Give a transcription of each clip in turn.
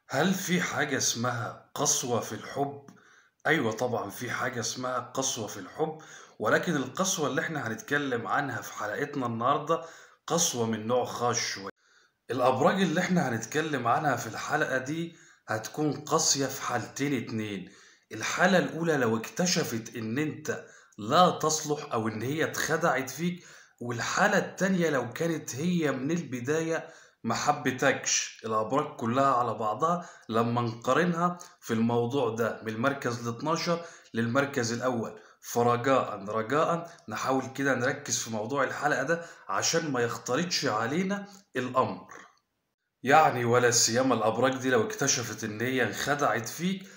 هل في حاجة اسمها قسوة في الحب؟ أيوه طبعًا في حاجة اسمها قسوة في الحب، ولكن القسوة اللي إحنا هنتكلم عنها في حلقتنا النهارده قسوة من نوع خاص شوية. الأبراج اللي إحنا هنتكلم عنها في الحلقة دي هتكون قاسية في حالتين اتنين، الحالة الأولى لو اكتشفت إن أنت لا تصلح أو إن هي اتخدعت فيك، والحالة التانية لو كانت هي من البداية ما حبتكش. الأبراج كلها على بعضها لما نقارنها في الموضوع ده من المركز الاتناشر للمركز الأول، فرجاءً رجاءً نحاول كده نركز في موضوع الحلقة ده عشان ما يختلطش علينا الأمر. يعني ولا سيما الأبراج دي لو اكتشفت إن هي انخدعت فيك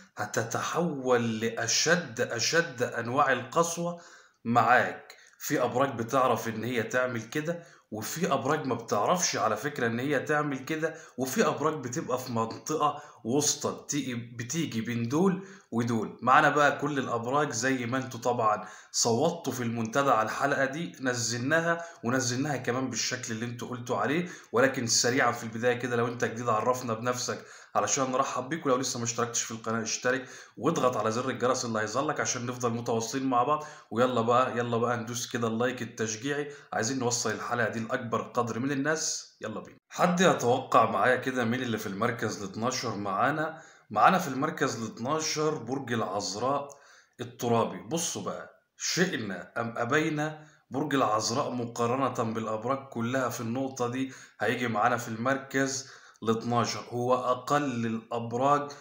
هتتحول لأشد أشد أنواع القسوة معاك. في أبراج بتعرف إن هي تعمل كده، وفي أبراج ما بتعرفش على فكرة إن هي تعمل كده، وفي أبراج بتبقى في منطقة وسطى بتيجي بتيجي بين دول ودول. معانا بقى كل الأبراج زي ما أنتم طبعًا صوتوا في المنتدى على الحلقة دي نزلناها ونزلناها كمان بالشكل اللي أنتم قلتوا عليه، ولكن سريعًا في البداية كده لو أنت جديد عرفنا بنفسك علشان نرحب بيك، ولو لسه ما اشتركتش في القناة اشترك واضغط على زر الجرس اللي هيظهر لك عشان نفضل متواصلين مع بعض، ويلا بقى يلا بقى ندوس كده اللايك التشجيعي، عايزين نوصل الحلقة دي لأكبر قدر من الناس، يلا بينا. حد يتوقع معايا كده مين اللي في المركز الاتناشر معانا؟ معانا في المركز الاتناشر برج العذراء الترابي. بصوا بقى شئنا أم أبينا برج العذراء مقارنة بالأبراج كلها في النقطة دي هيجي معانا في المركز الاتناشر، هو أقل الأبراج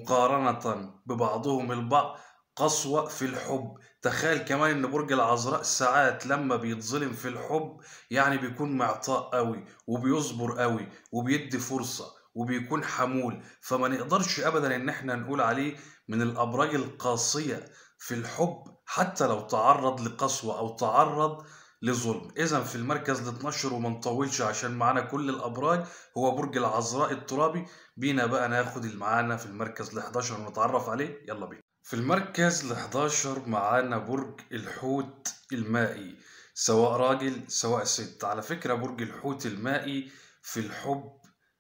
مقارنة ببعضهم البعض قسوة في الحب. تخيل كمان إن برج العذراء ساعات لما بيتظلم في الحب يعني بيكون معطاء أوي، وبيصبر أوي، وبيدي فرصة، وبيكون حمول، فما نقدرش أبدًا إن إحنا نقول عليه من الأبراج القاسية في الحب حتى لو تعرض لقسوة أو تعرض لظلم. إذًا في المركز الاتناشر وما نطولش عشان معانا كل الأبراج هو برج العذراء الترابي، بينا بقى ناخد اللي معانا في المركز الحداشر ونتعرف عليه، يلا بينا. في المركز الحداشر معانا برج الحوت المائي، سواء راجل سواء ست. على فكرة برج الحوت المائي في الحب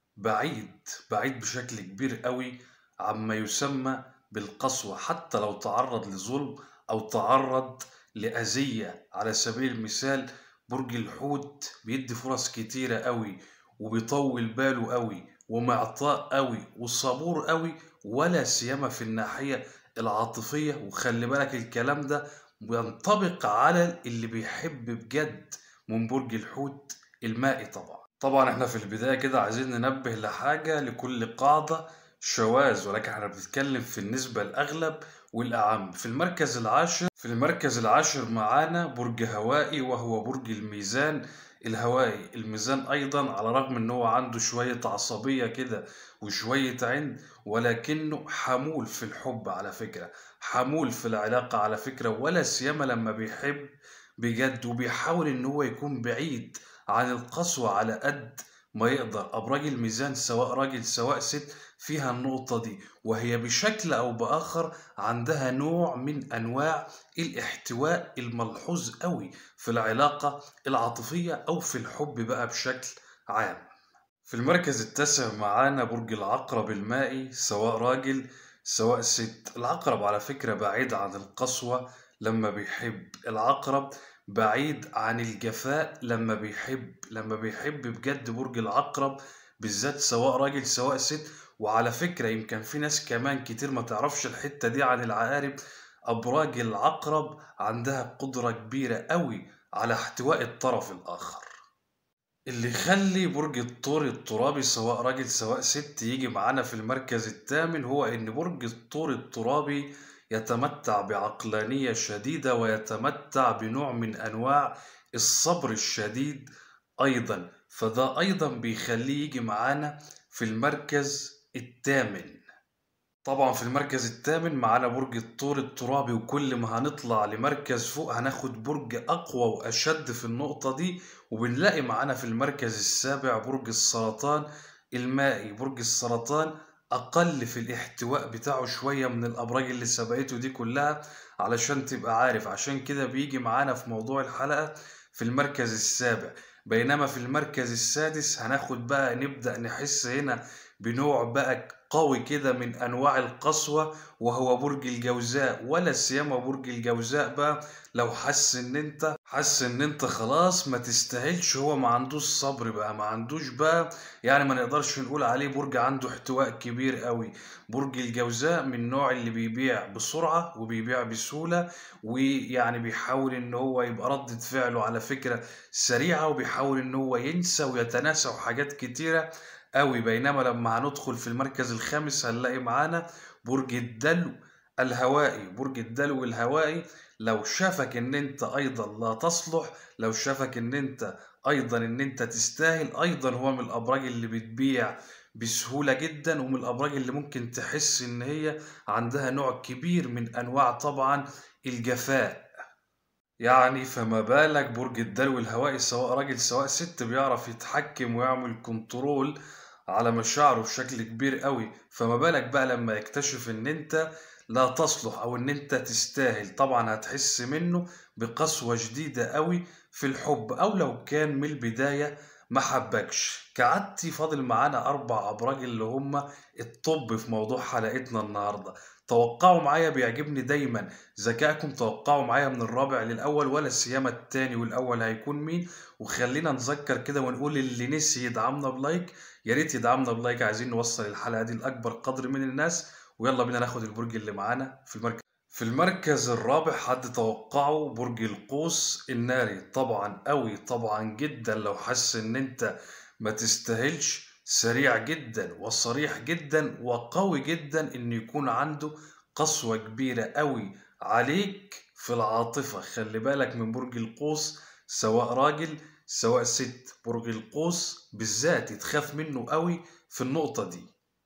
بعيد، بعيد بشكل كبير أوي عما يسمى بالقسوة، حتى لو تعرض لظلم أو تعرض لأذية. على سبيل المثال برج الحوت بيدي فرص كتيرة أوي، وبيطول باله أوي، ومعطاء أوي، وصبور أوي، ولا سيما في الناحية العاطفية، وخلي بالك الكلام ده بينطبق على اللي بيحب بجد من برج الحوت المائي طبعًا. طبعًا إحنا في البداية كده عايزين ننبه لحاجة لكل قاعدة شواذ، ولكن إحنا بنتكلم في النسبة الأغلب والأعم. في المركز العاشر في المركز العاشر معانا برج هوائي وهو برج الميزان الهوائي. الميزان أيضًا على الرغم إن هو عنده شوية عصبية كده وشوية عند، ولكنه حمول في الحب على فكرة، حمول في العلاقة على فكرة، ولا سيما لما بيحب بجد، وبيحاول إن هو يكون بعيد عن القسوة على قد ما يقدر. أبراج الميزان سواء راجل سواء ست فيها النقطة دي، وهي بشكل أو بآخر عندها نوع من أنواع الاحتواء الملحوظ أوي في العلاقة العاطفية أو في الحب بقى بشكل عام. في المركز التاسع معانا برج العقرب المائي، سواء راجل سواء ست. العقرب على فكرة بعيد عن القسوة لما بيحب، العقرب بعيد عن الجفاء لما بيحب، لما بيحب بجد برج العقرب بالذات سواء راجل سواء ست. وعلى فكرة يمكن في ناس كمان كتير ما تعرفش الحتة دي عن العقارب، أبراج العقرب عندها قدرة كبيرة أوي على احتواء الطرف الآخر. اللي يخلي برج الثور الترابي سواء راجل سواء ست يجي معانا في المركز الثامن هو إن برج الثور الترابي يتمتع بعقلانية شديدة، ويتمتع بنوع من أنواع الصبر الشديد أيضًا، فده أيضًا بيخليه يجي معانا في المركز الثامن. طبعًا في المركز الثامن معانا برج الثور الترابي، وكل ما هنطلع لمركز فوق هناخد برج أقوى وأشد في النقطة دي، وبنلاقي معانا في المركز السابع برج السرطان المائي. برج السرطان أقل في الاحتواء بتاعه شوية من الأبراج اللي سبقته دي كلها علشان تبقى عارف، عشان كده بيجي معانا في موضوع الحلقة في المركز السابع. بينما في المركز السادس هناخد بقى نبدأ نحس هنا بنوع بقى قوي كده من أنواع القسوة وهو برج الجوزاء ولا سيما برج الجوزاء بقى لو حس إن أنت حس إن أنت خلاص ما تستاهلش هو ما عندوش صبر بقى ما عندوش بقى يعني ما نقدرش نقول عليه برج عنده احتواء كبير قوي برج الجوزاء من النوع اللي بيبيع بسرعة وبيبيع بسهولة ويعني بيحاول إن هو يبقى ردة فعله على فكرة سريعة وبيحاول إن هو ينسى ويتناسى وحاجات كتيرة قوي بينما لما هندخل في المركز الخامس هنلاقي معانا برج الدلو الهوائي برج الدلو الهوائي لو شافك ان انت ايضا لا تصلح لو شافك ان انت ايضا ان انت تستاهل ايضا هو من الابراج اللي بتبيع بسهولة جدا ومن الابراج اللي ممكن تحس ان هي عندها نوع كبير من انواع طبعا الجفاء يعني فما بالك برج الدلو الهوائي سواء راجل سواء ست بيعرف يتحكم ويعمل كنترول على مشاعره بشكل كبير قوي فما بالك بقى لما يكتشف ان انت لا تصلح او ان انت تستاهل طبعا هتحس منه بقسوة شديدة قوي في الحب او لو كان من البداية ما حبكش كعادتي فاضل معانا اربع ابراج اللي هم الطب في موضوع حلقتنا النهارده توقعوا معايا بيعجبني دايما ذكائكم توقعوا معايا من الرابع للاول ولا سيما التاني والاول هيكون مين وخلينا نذكر كده ونقول اللي نسي يدعمنا بلايك يا ريت يدعمنا بلايك عايزين نوصل الحلقه دي لاكبر قدر من الناس ويلا بينا ناخد البرج اللي معانا في المركز في المركز الرابع حد توقعه برج القوس الناري طبعا قوي طبعا جدا لو حس ان انت ما تستاهلش سريع جدا وصريح جدا وقوي جدا ان يكون عنده قسوة كبيرة قوي عليك في العاطفة خلي بالك من برج القوس سواء راجل سواء ست برج القوس بالذات تخاف منه قوي في النقطة دي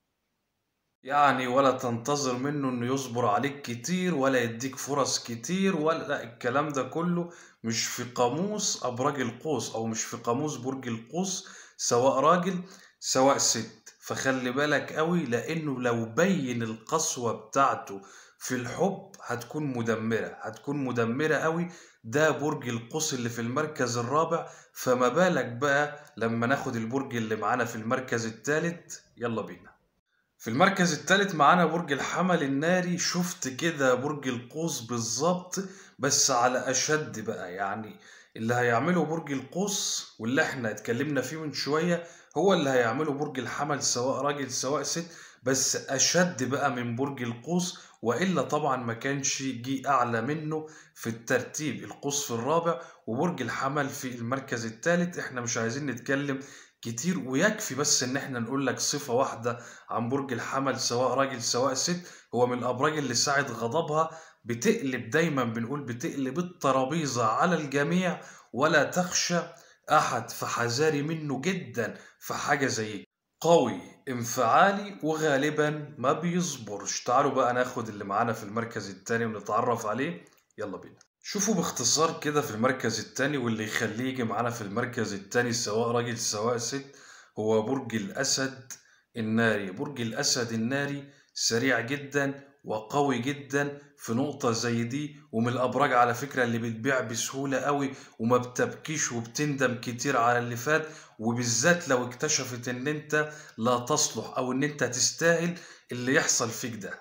يعني ولا تنتظر منه انه يصبر عليك كتير ولا يديك فرص كتير ولا لا الكلام ده كله مش في قاموس ابراج القوس او مش في قاموس برج القوس سواء راجل سواء ست فخلي بالك قوي لانه لو بين القسوة بتاعته في الحب هتكون مدمرة هتكون مدمرة قوي ده برج القوس اللي في المركز الرابع فما بالك بقى لما ناخد البرج اللي معانا في المركز الثالث يلا بينا في المركز الثالث معانا برج الحمل الناري شفت كده برج القوس بالظبط بس على اشد بقى يعني اللي هيعمله برج القوس واللي احنا اتكلمنا فيه من شوية هو اللي هيعمله برج الحمل سواء راجل سواء ست بس اشد بقى من برج القوس والا طبعا ما كانش جي اعلى منه في الترتيب القوس في الرابع وبرج الحمل في المركز الثالث احنا مش عايزين نتكلم كتير ويكفي بس ان احنا نقول لك صفة واحدة عن برج الحمل سواء راجل سواء ست هو من الابراج اللي ساعة غضبها بتقلب دايما بنقول بتقلب الترابيزة على الجميع ولا تخشى احد فحذاري منه جدا في حاجة زي قوي انفعالي وغالبا ما بيصبرش تعالوا بقى ناخد اللي معانا في المركز التاني ونتعرف عليه يلا بينا شوفوا باختصار كده في المركز التاني واللي يخليه يجي معانا في المركز التاني سواء راجل سواء ست هو برج الأسد الناري برج الأسد الناري سريع جدا وقوي جدا في نقطة زي دي ومن الأبراج على فكرة اللي بتبيع بسهولة قوي وما بتبكيش وبتندم كتير على اللي فات وبالذات لو اكتشفت ان انت لا تصلح او ان انت تستاهل اللي يحصل فيك ده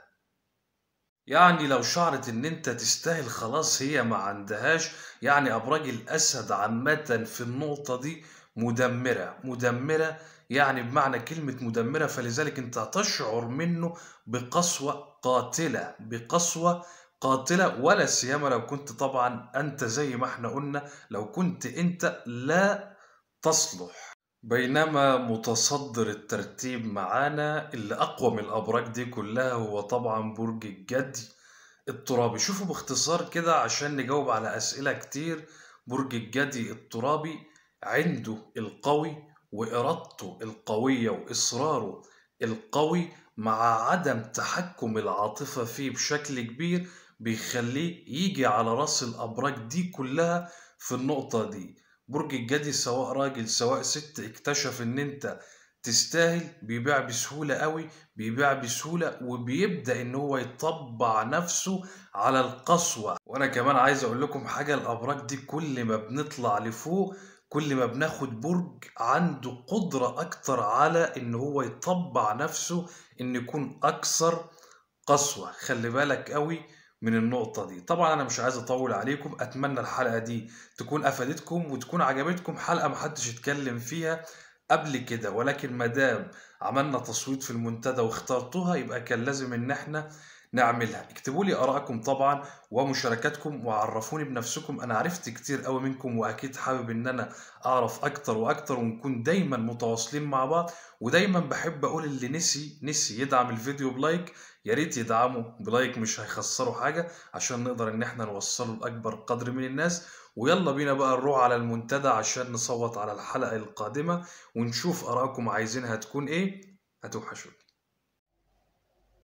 يعني لو شعرت ان انت تستاهل خلاص هي ما عندهاش يعني ابراج الاسد عامة في النقطة دي مدمرة مدمرة يعني بمعنى كلمة مدمرة فلذلك انت هتشعر منه بقسوة قاتلة بقسوة قاتلة ولا سيما لو كنت طبعا انت زي ما احنا قلنا لو كنت انت لا تصلح بينما متصدر الترتيب معانا اللي أقوى من الأبراج دي كلها هو طبعا برج الجدي الترابي شوفوا باختصار كده عشان نجاوب على أسئلة كتير برج الجدي الترابي عنده القوي وإرادته القوية وإصراره القوي مع عدم تحكم العاطفة فيه بشكل كبير بيخليه يجي على رأس الأبراج دي كلها في النقطة دي برج الجدي سواء راجل سواء ست اكتشف ان انت تستاهل بيبيع بسهولة قوي بيبيع بسهولة وبيبدأ ان هو يطبع نفسه على القسوة وانا كمان عايز اقول لكم حاجة الابراج دي كل ما بنطلع لفوق كل ما بناخد برج عنده قدرة أكتر على إن هو يطبع نفسه إن يكون أكثر قسوة خلي بالك قوي من النقطة دي طبعا أنا مش عايز أطول عليكم أتمنى الحلقة دي تكون أفادتكم وتكون عجبتكم حلقة محدش يتكلم فيها قبل كده ولكن مادام عملنا تصويت في المنتدى واخترتوها يبقى كان لازم إن احنا نعملها اكتبوا لي آرائكم طبعا ومشاركاتكم وعرفوني بنفسكم أنا عرفت كتير قوي منكم وأكيد حابب إن أنا أعرف أكتر وأكتر ونكون دايما متواصلين مع بعض ودايما بحب أقول اللي نسي نسي يدعم الفيديو بلايك يا ريت يدعمه بلايك مش هيخسروا حاجة عشان نقدر إن احنا نوصله لأكبر قدر من الناس ويلا بينا بقى نروح على المنتدى عشان نصوت على الحلقة القادمة ونشوف آرائكم عايزينها تكون إيه هتوحشوني